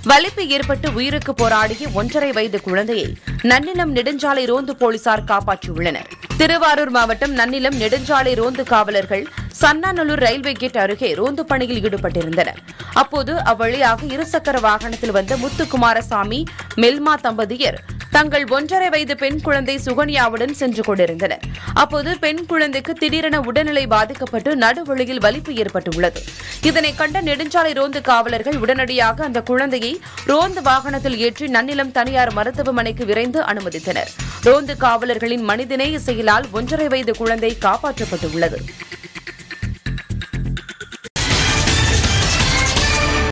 வலிப்பு ஏற்பட்டு உயிருக்கு போராடிய ஒன்றரை வயது குழந்தையை நன்னிலம் நெடுஞ்சாலை ரோந்து போலீசார் காப்பாற்றியுள்ளனர் திருவாரூர் மாவட்டம் நன்னிலம் நெடுஞ்சாலை ரோந்து காவலர்கள் சன்னாநல்லூர் ரயில்வே கேட் அருகே ரோந்து பணியில் ஈடுபட்டிருந்தனர் அப்போது அவ்வழியாக இருசக்கர வாகனத்தில் வந்த முத்துக்குமாரசாமி மெல்மா தம்பதியர் தங்கள் ஒன்றரை வயது பெண் குழந்தை சுகன்யாவுடன் சென்று கொண்டிருந்தனர் அப்போது பெண் குழந்தைக்கு திடீரென உடல்நிலை பாதிக்கப்பட்டு நடுவழியில் வலிப்பு ஏற்பட்டுள்ளது இதனை கண்ட நெடுஞ்சாலை ரோந்து காவலர்கள் உடனடியாக அந்த குழந்தையை ரோந்து வாகனத்தில் ஏற்றி நன்னிலம் தனியார் மருத்துவமனைக்கு விரைந்து அனுமதித்தனர் ரோந்து காவலர்களின் மனிதநேய செயலால் ஒன்றரை வயது குழந்தை காப்பாற்றப்பட்டுள்ளது